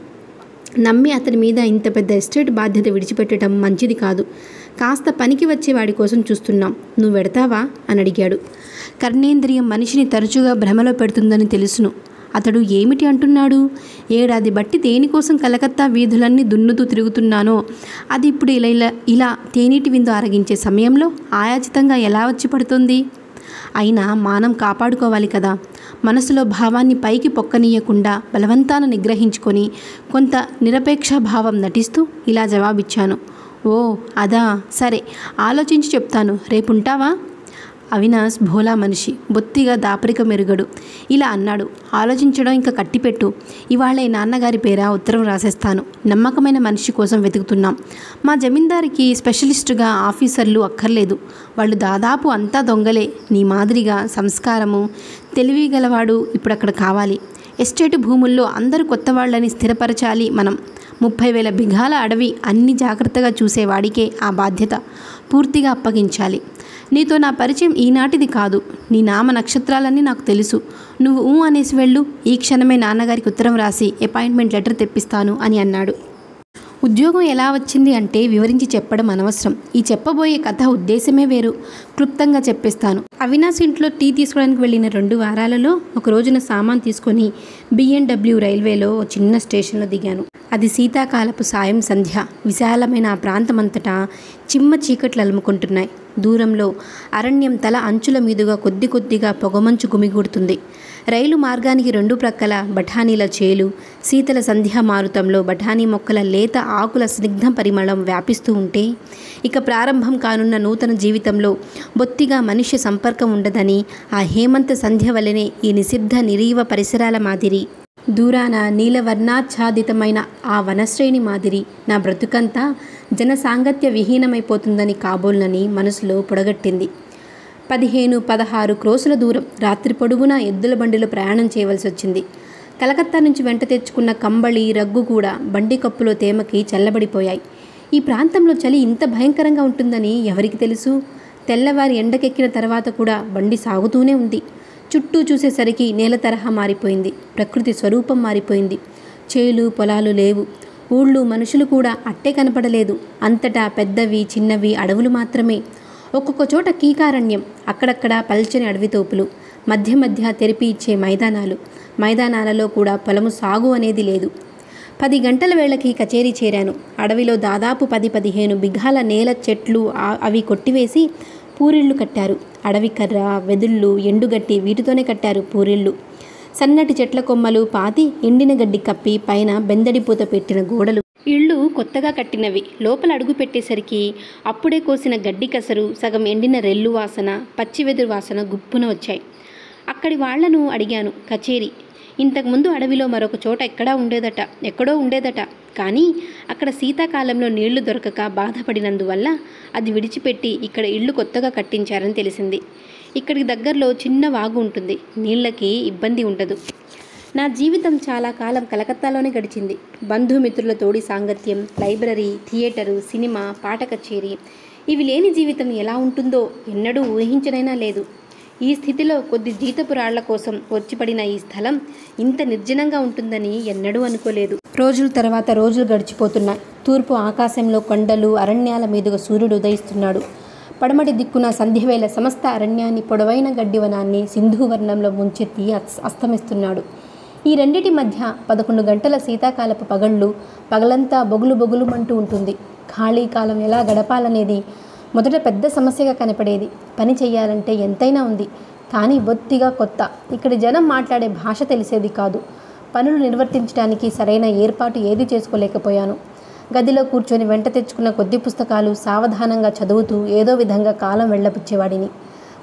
నమ్మి అతని మీద ఇంత పెద్ద ఎస్టేట్ బాధ్యత విడిచిపెట్టడం మంచిది కాదు కాస్త పనికి వచ్చే వాడి కోసం చూస్తున్నాం నువ్వు వెడతావా అని అడిగాడు కర్ణేంద్రియం మనిషిని తరచుగా భ్రమలో పెడుతుందని తెలుసును అతడు ఏమిటి అంటున్నాడు ఏడాది బట్టి దేనికోసం కలకత్తా వీధులన్నీ దున్నుతూ తిరుగుతున్నానో అది ఇప్పుడు ఇలా ఇలా ఇలా తేనీటి విందు ఆరగించే సమయంలో ఆయాచితంగా ఎలా వచ్చి పడుతుంది అయినా మానం కాపాడుకోవాలి కదా మనసులో భావాన్ని పైకి పొక్కనీయకుండా బలవంతాన నిగ్రహించుకొని కొంత నిరపేక్ష భావం నటిస్తూ ఇలా జవాబిచ్చాను ఓ అదా సరే ఆలోచించి చెప్తాను రేపుంటావా అవినాష్ భోలా మనిషి బొత్తిగా దాపరిక మెరుగడు ఇలా అన్నాడు ఆలోచించడం ఇంకా కట్టిపెట్టు ఇవాళ నాన్నగారి పేర ఉత్తరం రాసేస్తాను నమ్మకమైన మనిషి కోసం వెతుకుతున్నాం మా జమీందారికి స్పెషలిస్టుగా ఆఫీసర్లు అక్కర్లేదు వాళ్ళు దాదాపు అంతా దొంగలే నీ మాదిరిగా సంస్కారము తెలివి గలవాడు ఇప్పుడు అక్కడ కావాలి ఎస్టేట్ భూముల్లో అందరూ కొత్త వాళ్ళని స్థిరపరచాలి మనం ముప్పై వేల బిఘాల అడవి అన్ని జాగ్రత్తగా చూసేవాడికే ఆ బాధ్యత పూర్తిగా అప్పగించాలి నీతో నా పరిచయం ఈనాటిది కాదు నీ నామ నక్షత్రాలన్నీ నాకు తెలుసు నువ్వు ఊ అనేసి వెళ్ళు ఈ క్షణమే నాన్నగారికి ఉత్తరం రాసి అపాయింట్మెంట్ లెటర్ తెప్పిస్తాను అని అన్నాడు ఉద్యోగం ఎలా వచ్చింది అంటే వివరించి చెప్పడం అనవసరం ఈ చెప్పబోయే కథ ఉద్దేశమే వేరు క్లుప్తంగా చెప్పేస్తాను అవినాష్ ఇంట్లో టీ తీసుకోవడానికి వెళ్ళిన రెండు వారాలలో ఒక రోజున సామాన్ తీసుకొని బిఎన్డబ్ల్యూ రైల్వేలో ఓ చిన్న స్టేషన్లో దిగాను అది శీతాకాలపు సాయం సంధ్య విశాలమైన ఆ ప్రాంతమంతటా చిమ్మ చీకట్లు అలుముకుంటున్నాయి దూరంలో అరణ్యం తల అంచుల మీదుగా కొద్ది కొద్దిగా పొగమంచు గుమిగూడుతుంది రైలు మార్గానికి రెండు ప్రక్కల బఠానీల చేలు శీతల సంధ్యా మారుతంలో బఠానీ మొక్కల లేత ఆకుల స్నిగ్ధ పరిమళం వ్యాపిస్తూ ఉంటే ఇక ప్రారంభం కానున్న నూతన జీవితంలో బొత్తిగా మనుష్య సంపర్కం ఉండదని ఆ హేమంత సంధ్య వలనే ఈ నిశ్శబ్ద నిరీవ పరిసరాల మాదిరి దూరాన నీలవర్ణాచ్ఛాదితమైన ఆ వనశ్రేణి మాదిరి నా బ్రతుకంతా జనసాంగత్య విహీనమైపోతుందని కాబోల్నని మనసులో పొడగట్టింది పదిహేను పదహారు క్రోసుల దూరం రాత్రి పొడుగునా ఎద్దుల బండిలో ప్రయాణం చేయవలసి వచ్చింది కలకత్తా నుంచి వెంట తెచ్చుకున్న కంబళి రగ్గు కూడా బండి కప్పులో తేమకి చల్లబడిపోయాయి ఈ ప్రాంతంలో చలి ఇంత భయంకరంగా ఉంటుందని ఎవరికి తెలుసు తెల్లవారి ఎండకెక్కిన తర్వాత కూడా బండి సాగుతూనే ఉంది చుట్టూ చూసేసరికి నేల తరహా మారిపోయింది ప్రకృతి స్వరూపం మారిపోయింది చేలు పొలాలు లేవు ఊళ్ళు మనుషులు కూడా అట్టే కనపడలేదు అంతటా పెద్దవి చిన్నవి అడవులు మాత్రమే ఒక్కొక్క చోట కీకారణ్యం అక్కడక్కడ పల్చని అడవి తోపులు మధ్య మధ్య తెరిపి ఇచ్చే మైదానాలు మైదానాలలో కూడా పొలము సాగు అనేది లేదు పది గంటల వేళకి కచేరీ చేరాను అడవిలో దాదాపు పది పదిహేను బిఘాల నేల చెట్లు ఆ- అవి కొట్టివేసి పూరిళ్ళు కట్టారు అడవి కర్ర వెదుళ్ళు ఎండుగట్టి వీటితోనే కట్టారు పూరిళ్ళు సన్నటి చెట్ల కొమ్మలు పాతి ఎండిన గడ్డి కప్పి పైన బెందడిపూత పెట్టిన గోడలు ఇళ్ళు కొత్తగా కట్టినవి లోపల అడుగు పెట్టేసరికి అప్పుడే కోసిన గడ్డి కసరు సగం ఎండిన రెల్లు వాసన పచ్చి వెదురు వాసన గుప్పున వచ్చాయి అక్కడి వాళ్లను అడిగాను కచేరీ ఇంతకుముందు అడవిలో మరొక చోట ఎక్కడా ఉండేదట ఎక్కడో ఉండేదట కానీ అక్కడ శీతాకాలంలో నీళ్లు దొరకక బాధపడినందువల్ల అది విడిచిపెట్టి ఇక్కడ ఇళ్ళు కొత్తగా కట్టించారని తెలిసింది ఇక్కడికి దగ్గరలో చిన్న వాగు ఉంటుంది నీళ్ళకి ఇబ్బంది ఉండదు నా జీవితం చాలా కాలం కలకత్తాలోనే గడిచింది బంధుమిత్రుల తోడి సాంగత్యం లైబ్రరీ థియేటరు సినిమా పాట కచేరీ ఇవి లేని జీవితం ఎలా ఉంటుందో ఎన్నడూ ఊహించనైనా లేదు ఈ స్థితిలో కొద్ది జీతపు రాళ్ల కోసం వచ్చిపడిన ఈ స్థలం ఇంత నిర్జనంగా ఉంటుందని ఎన్నడూ అనుకోలేదు రోజుల తర్వాత రోజులు గడిచిపోతున్నాయి తూర్పు ఆకాశంలో కొండలు అరణ్యాల మీదుగా సూర్యుడు ఉదయిస్తున్నాడు పడమటి దిక్కున సంధ్యవేళ సమస్త అరణ్యాన్ని పొడవైన గడ్డివనాన్ని సింధువర్ణంలో ముంచెత్తి అస్- అస్తమిస్తున్నాడు ఈ రెండిటి మధ్య పదకొండు గంటల శీతాకాలపు పగళ్ళు పగలంతా బొగులు బొగులుమంటూ ఉంటుంది ఖాళీ కాలం ఎలా గడపాలనేది మొదట పెద్ద సమస్యగా కనపడేది పని చెయ్యాలంటే ఎంతైనా ఉంది కానీ బొత్తిగా కొత్త ఇక్కడి జనం మాట్లాడే భాష తెలిసేది కాదు పనులు నిర్వర్తించడానికి సరైన ఏర్పాటు ఏది చేసుకోలేకపోయాను గదిలో కూర్చొని వెంట తెచ్చుకున్న కొద్ది పుస్తకాలు సావధానంగా చదువుతూ ఏదో విధంగా కాలం వెళ్ళపుచ్చేవాడిని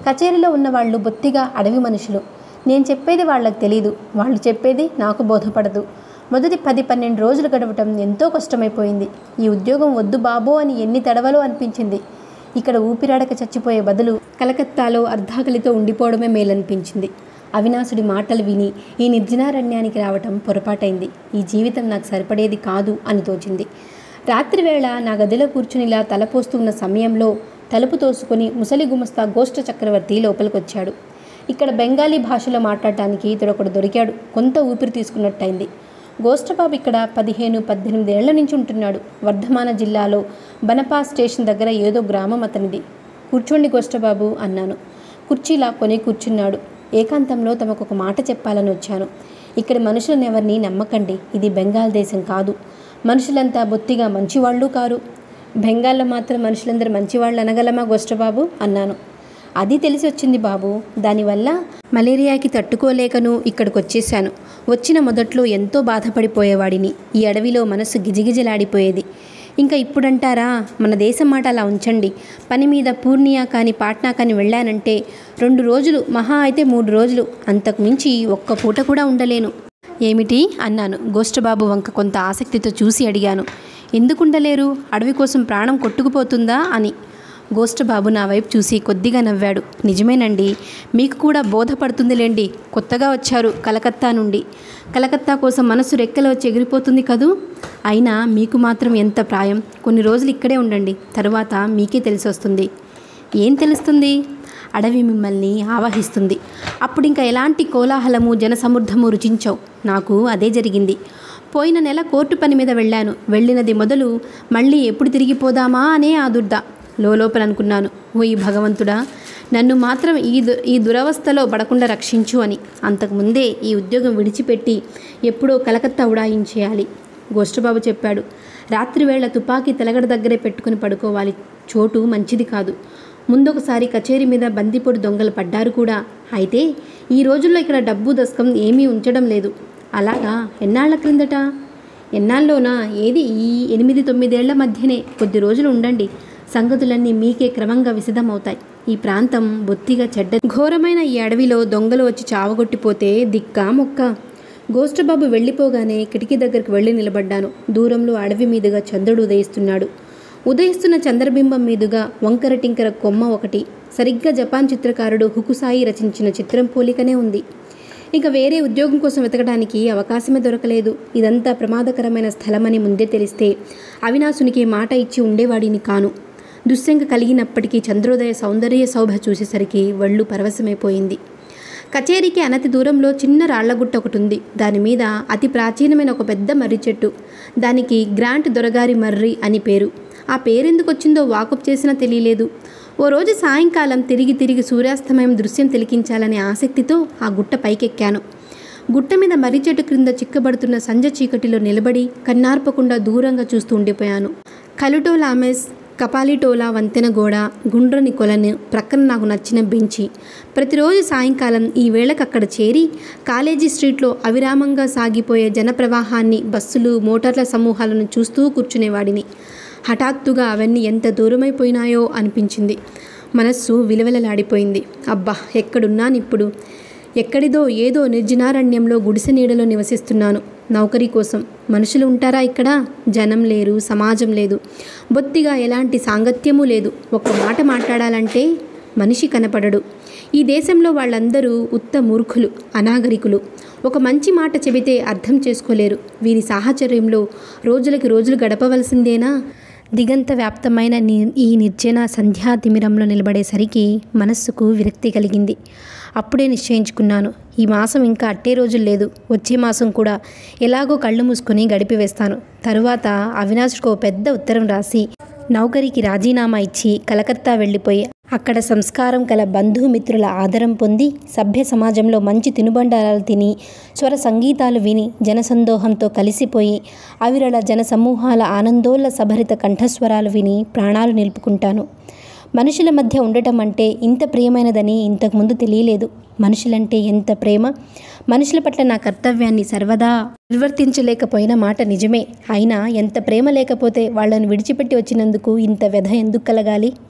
కచేరీలో ఉన్న వాళ్ళు బొత్తిగా అడవి మనుషులు నేను చెప్పేది వాళ్ళకి తెలీదు వాళ్ళు చెప్పేది నాకు బోధపడదు మొదటి పది పన్నెండు రోజులు గడవటం ఎంతో కష్టమైపోయింది ఈ ఉద్యోగం వద్దు బాబో అని ఎన్ని తడవలో అనిపించింది ఇక్కడ ఊపిరాడక చచ్చిపోయే బదులు కలకత్తాలో అర్ధాకలితో ఉండిపోవడమే మేలనిపించింది అవినాశుడి మాటలు విని ఈ నిర్జనారణ్యానికి రావటం పొరపాటైంది ఈ జీవితం నాకు సరిపడేది కాదు అని తోచింది రాత్రివేళ నా గదిలో కూర్చుని ఇలా తలపోస్తున్న సమయంలో తలుపు తోసుకొని ముసలి గుమస్తా గోష్ఠ చక్రవర్తి లోపలికొచ్చాడు ఇక్కడ బెంగాలీ భాషలో మాట్లాడటానికి ఇతడొకడు దొరికాడు కొంత ఊపిరి తీసుకున్నట్టయింది గోష్ఠబాబు ఇక్కడ పదిహేను పద్దెనిమిది ఏళ్ల నుంచి ఉంటున్నాడు వర్ధమాన జిల్లాలో బనపా స్టేషన్ దగ్గర ఏదో గ్రామం అతనిది కూర్చోండి గోష్ఠబాబు అన్నాను కుర్చీలా కొని కూర్చున్నాడు ఏకాంతంలో తమకు ఒక మాట చెప్పాలని వచ్చాను ఇక్కడ మనుషులను ఎవరిని నమ్మకండి ఇది బెంగాల్ దేశం కాదు మనుషులంతా బొత్తిగా మంచివాళ్ళు కారు బెంగాల్లో మాత్రం మనుషులందరూ మంచివాళ్ళు అనగలమా గోష్ఠబాబు అన్నాను అది తెలిసి వచ్చింది బాబు దానివల్ల మలేరియాకి తట్టుకోలేకను ఇక్కడికి వచ్చేసాను వచ్చిన మొదట్లో ఎంతో బాధపడిపోయేవాడిని ఈ అడవిలో మనసు గిజిగిజలాడిపోయేది ఇంకా ఇప్పుడంటారా మన దేశం మాట అలా ఉంచండి పని మీద పూర్ణియా కానీ పాట్నా కానీ వెళ్ళానంటే రెండు రోజులు మహా అయితే మూడు రోజులు అంతకు మించి ఒక్క పూట కూడా ఉండలేను ఏమిటి అన్నాను గోష్ఠబాబు వంక కొంత ఆసక్తితో చూసి అడిగాను ఎందుకు ఉండలేరు అడవి కోసం ప్రాణం కొట్టుకుపోతుందా అని గోష్ఠబాబు నా వైపు చూసి కొద్దిగా నవ్వాడు నిజమేనండి మీకు కూడా బోధపడుతుందిలేండి కొత్తగా వచ్చారు కలకత్తా నుండి కలకత్తా కోసం మనసు రెక్కలో వచ్చి ఎగిరిపోతుంది కదూ అయినా మీకు మాత్రం ఎంత ప్రాయం కొన్ని రోజులు ఇక్కడే ఉండండి తరువాత మీకే తెలిసి వస్తుంది ఏం తెలుస్తుంది అడవి మిమ్మల్ని ఆవహిస్తుంది అప్పుడు ఇంకా ఎలాంటి కోలాహలము జనసమృద్ధము రుచించవు నాకు అదే జరిగింది పోయిన నెల కోర్టు పని మీద వెళ్ళాను వెళ్ళినది మొదలు మళ్ళీ ఎప్పుడు తిరిగిపోదామా అనే ఆ దుర్ద లోపల అనుకున్నాను ఓ ఈ భగవంతుడా నన్ను మాత్రం ఈ దు ఈ దురవస్థలో పడకుండా రక్షించు అని అంతకుముందే ఈ ఉద్యోగం విడిచిపెట్టి ఎప్పుడో కలకత్తా ఉడాయించేయాలి గోష్ఠబాబు చెప్పాడు రాత్రివేళ తుపాకీ తెలగడ దగ్గరే పెట్టుకుని పడుకోవాలి చోటు మంచిది కాదు ముందొకసారి కచేరీ మీద బందిపోటు దొంగలు పడ్డారు కూడా అయితే ఈ రోజుల్లో ఇక్కడ డబ్బు దశకం ఏమీ ఉంచడం లేదు అలాగా ఎన్నాళ్ల క్రిందట ఎన్నాళ్ళలోనా ఏది ఈ ఎనిమిది తొమ్మిదేళ్ల మధ్యనే కొద్ది రోజులు ఉండండి సంగతులన్నీ మీకే క్రమంగా విశదమవుతాయి ఈ ప్రాంతం బొత్తిగా చెడ్డ ఘోరమైన ఈ అడవిలో దొంగలు వచ్చి చావగొట్టిపోతే దిక్కా మొక్క గోష్ఠబాబు వెళ్ళిపోగానే కిటికీ దగ్గరికి వెళ్ళి నిలబడ్డాను దూరంలో అడవి మీదుగా చంద్రుడు ఉదయిస్తున్నాడు ఉదయిస్తున్న చంద్రబింబం మీదుగా వంకర టింకర కొమ్మ ఒకటి సరిగ్గా జపాన్ చిత్రకారుడు హుకుసాయి రచించిన చిత్రం పోలికనే ఉంది ఇక వేరే ఉద్యోగం కోసం వెతకడానికి అవకాశమే దొరకలేదు ఇదంతా ప్రమాదకరమైన స్థలమని ముందే తెలిస్తే అవినాశునికి మాట ఇచ్చి ఉండేవాడిని కాను దుశ్శంక కలిగినప్పటికీ చంద్రోదయ సౌందర్య శోభ చూసేసరికి వళ్ళు పరవశమైపోయింది కచేరీకి అనతి దూరంలో చిన్న రాళ్లగుట్ట ఒకటి ఉంది దాని మీద అతి ప్రాచీనమైన ఒక పెద్ద మర్రి చెట్టు దానికి గ్రాంట్ దొరగారి మర్రి అని పేరు ఆ పేరెందుకు వచ్చిందో వాకప్ చేసినా తెలియలేదు ఓ రోజు సాయంకాలం తిరిగి తిరిగి సూర్యాస్తమయం దృశ్యం తిలికించాలనే ఆసక్తితో ఆ గుట్ట పైకెక్కాను గుట్ట మీద మర్రి చెట్టు క్రింద చిక్కబడుతున్న సంజ చీకటిలో నిలబడి కన్నార్పకుండా దూరంగా చూస్తూ ఉండిపోయాను కలుటోలామెస్ కపాలిటోలా వంతెన గోడ గుండ్రని కొలను ప్రక్కన నాకు నచ్చిన బెంచి ప్రతిరోజు సాయంకాలం ఈ వేళకు అక్కడ చేరి కాలేజీ స్ట్రీట్లో అవిరామంగా సాగిపోయే జనప్రవాహాన్ని బస్సులు మోటార్ల సమూహాలను చూస్తూ కూర్చునేవాడిని హఠాత్తుగా అవన్నీ ఎంత దూరమైపోయినాయో అనిపించింది మనస్సు విలవిలలాడిపోయింది అబ్బా ఎక్కడున్నాను ఇప్పుడు ఎక్కడిదో ఏదో నిర్జనారణ్యంలో గుడిసె నీడలో నివసిస్తున్నాను నౌకరీ కోసం మనుషులు ఉంటారా ఇక్కడ జనం లేరు సమాజం లేదు బొత్తిగా ఎలాంటి సాంగత్యము లేదు ఒక్క మాట మాట్లాడాలంటే మనిషి కనపడడు ఈ దేశంలో వాళ్ళందరూ ఉత్త మూర్ఖులు అనాగరికులు ఒక మంచి మాట చెబితే అర్థం చేసుకోలేరు వీరి సాహచర్యంలో రోజులకి రోజులు గడపవలసిందేనా దిగంత వ్యాప్తమైన ని ఈ నిర్జన సంధ్యా తిమిరంలో నిలబడేసరికి మనస్సుకు విరక్తి కలిగింది అప్పుడే నిశ్చయించుకున్నాను ఈ మాసం ఇంకా అట్టే రోజులు లేదు వచ్చే మాసం కూడా ఎలాగో కళ్ళు మూసుకొని గడిపివేస్తాను తరువాత అవినాష్కు ఓ పెద్ద ఉత్తరం రాసి నౌకరికి రాజీనామా ఇచ్చి కలకత్తా వెళ్ళిపోయి అక్కడ సంస్కారం కల బంధుమిత్రుల ఆదరం పొంది సభ్య సమాజంలో మంచి తినుబండారాలు తిని స్వర సంగీతాలు విని జనసందోహంతో కలిసిపోయి అవిరళ జనసమూహాల ఆనందోల్ల సభరిత కంఠస్వరాలు విని ప్రాణాలు నిలుపుకుంటాను మనుషుల మధ్య ఉండటం అంటే ఇంత ప్రియమైనదని ఇంతకుముందు తెలియలేదు మనుషులంటే ఎంత ప్రేమ మనుషుల పట్ల నా కర్తవ్యాన్ని సర్వదా నిర్వర్తించలేకపోయిన మాట నిజమే అయినా ఎంత ప్రేమ లేకపోతే వాళ్ళని విడిచిపెట్టి వచ్చినందుకు ఇంత వ్యధ ఎందుకు కలగాలి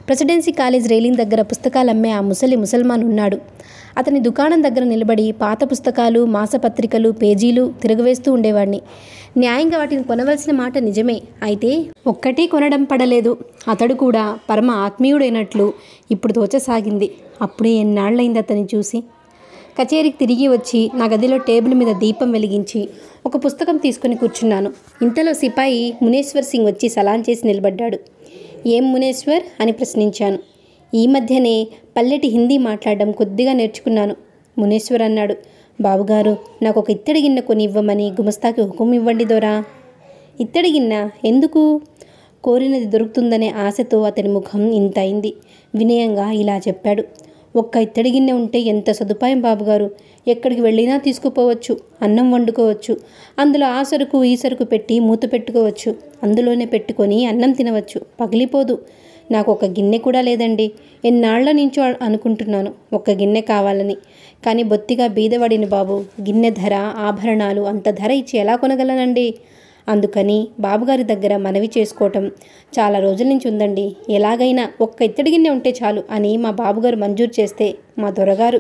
ప్రెసిడెన్సీ కాలేజ్ రైలింగ్ దగ్గర పుస్తకాలు అమ్మే ఆ ముసలి ముసల్మాన్ ఉన్నాడు అతని దుకాణం దగ్గర నిలబడి పాత పుస్తకాలు మాసపత్రికలు పేజీలు తిరగవేస్తూ ఉండేవాడిని న్యాయంగా వాటిని కొనవలసిన మాట నిజమే అయితే ఒక్కటే కొనడం పడలేదు అతడు కూడా పరమ ఆత్మీయుడైనట్లు ఇప్పుడు తోచసాగింది అప్పుడే ఎన్నాళ్ళైంది అతన్ని చూసి కచేరీకి తిరిగి వచ్చి నా గదిలో టేబుల్ మీద దీపం వెలిగించి ఒక పుస్తకం తీసుకుని కూర్చున్నాను ఇంతలో సిపాయి మునేశ్వర్ సింగ్ వచ్చి సలాం చేసి నిలబడ్డాడు ఏం మునేశ్వర్ అని ప్రశ్నించాను ఈ మధ్యనే పల్లెటి హిందీ మాట్లాడడం కొద్దిగా నేర్చుకున్నాను మునేశ్వర్ అన్నాడు బాబుగారు నాకు ఒక ఇత్తడి గిన్నె కొని ఇవ్వమని గుమస్తాకి హుకుం ఇవ్వండి దొరా ఇత్తడి గిన్నె ఎందుకు కోరినది దొరుకుతుందనే ఆశతో అతని ముఖం ఇంత అయింది వినయంగా ఇలా చెప్పాడు ఒక్క ఇత్తడి గిన్నె ఉంటే ఎంత సదుపాయం బాబుగారు ఎక్కడికి వెళ్ళినా తీసుకుపోవచ్చు అన్నం వండుకోవచ్చు అందులో ఆ సరుకు ఈ సరుకు పెట్టి మూత పెట్టుకోవచ్చు అందులోనే పెట్టుకొని అన్నం తినవచ్చు పగిలిపోదు నాకు ఒక గిన్నె కూడా లేదండి ఎన్నాళ్ల నుంచో అనుకుంటున్నాను ఒక్క గిన్నె కావాలని కానీ బొత్తిగా బీదవాడిని బాబు గిన్నె ధర ఆభరణాలు అంత ధర ఇచ్చి ఎలా కొనగలనండి అందుకని బాబుగారి దగ్గర మనవి చేసుకోవటం చాలా రోజుల నుంచి ఉందండి ఎలాగైనా ఒక్క ఇత్తడి గిన్నె ఉంటే చాలు అని మా బాబుగారు మంజూరు చేస్తే మా దొరగారు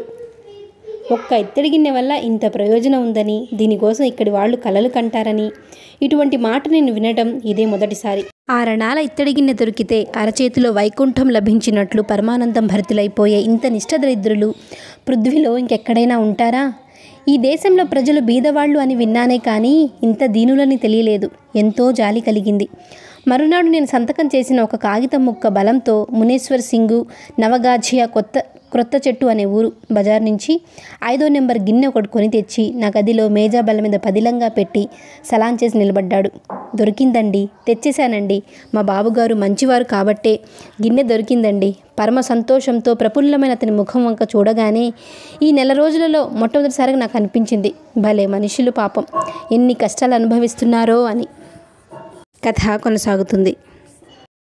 ఒక్క ఇత్తడి గిన్నె వల్ల ఇంత ప్రయోజనం ఉందని దీనికోసం ఇక్కడి వాళ్ళు కలలు కంటారని ఇటువంటి మాట నేను వినడం ఇదే మొదటిసారి ఆ రణాల ఇత్తడి గిన్నె దొరికితే అరచేతిలో వైకుంఠం లభించినట్లు పరమానందం భరితులైపోయే ఇంత నిష్ఠదరిద్రులు పృథ్వీలో ఇంకెక్కడైనా ఉంటారా ఈ దేశంలో ప్రజలు బీదవాళ్ళు అని విన్నానే కానీ ఇంత దీనులని తెలియలేదు ఎంతో జాలి కలిగింది మరునాడు నేను సంతకం చేసిన ఒక కాగితం ముక్క బలంతో మునేశ్వర్ సింగు నవగాఝియా కొత్త క్రొత్త చెట్టు అనే ఊరు బజార్ నుంచి ఐదో నెంబర్ గిన్నె ఒకటి కొని తెచ్చి నా గదిలో మేజా బల్ల మీద పదిలంగా పెట్టి సలాం చేసి నిలబడ్డాడు దొరికిందండి తెచ్చేశానండి మా బాబుగారు మంచివారు కాబట్టే గిన్నె దొరికిందండి పరమ సంతోషంతో ప్రఫుల్లమైన అతని ముఖం వంక చూడగానే ఈ నెల రోజులలో మొట్టమొదటిసారిగా నాకు అనిపించింది భలే మనుషులు పాపం ఎన్ని కష్టాలు అనుభవిస్తున్నారో అని కథ కొనసాగుతుంది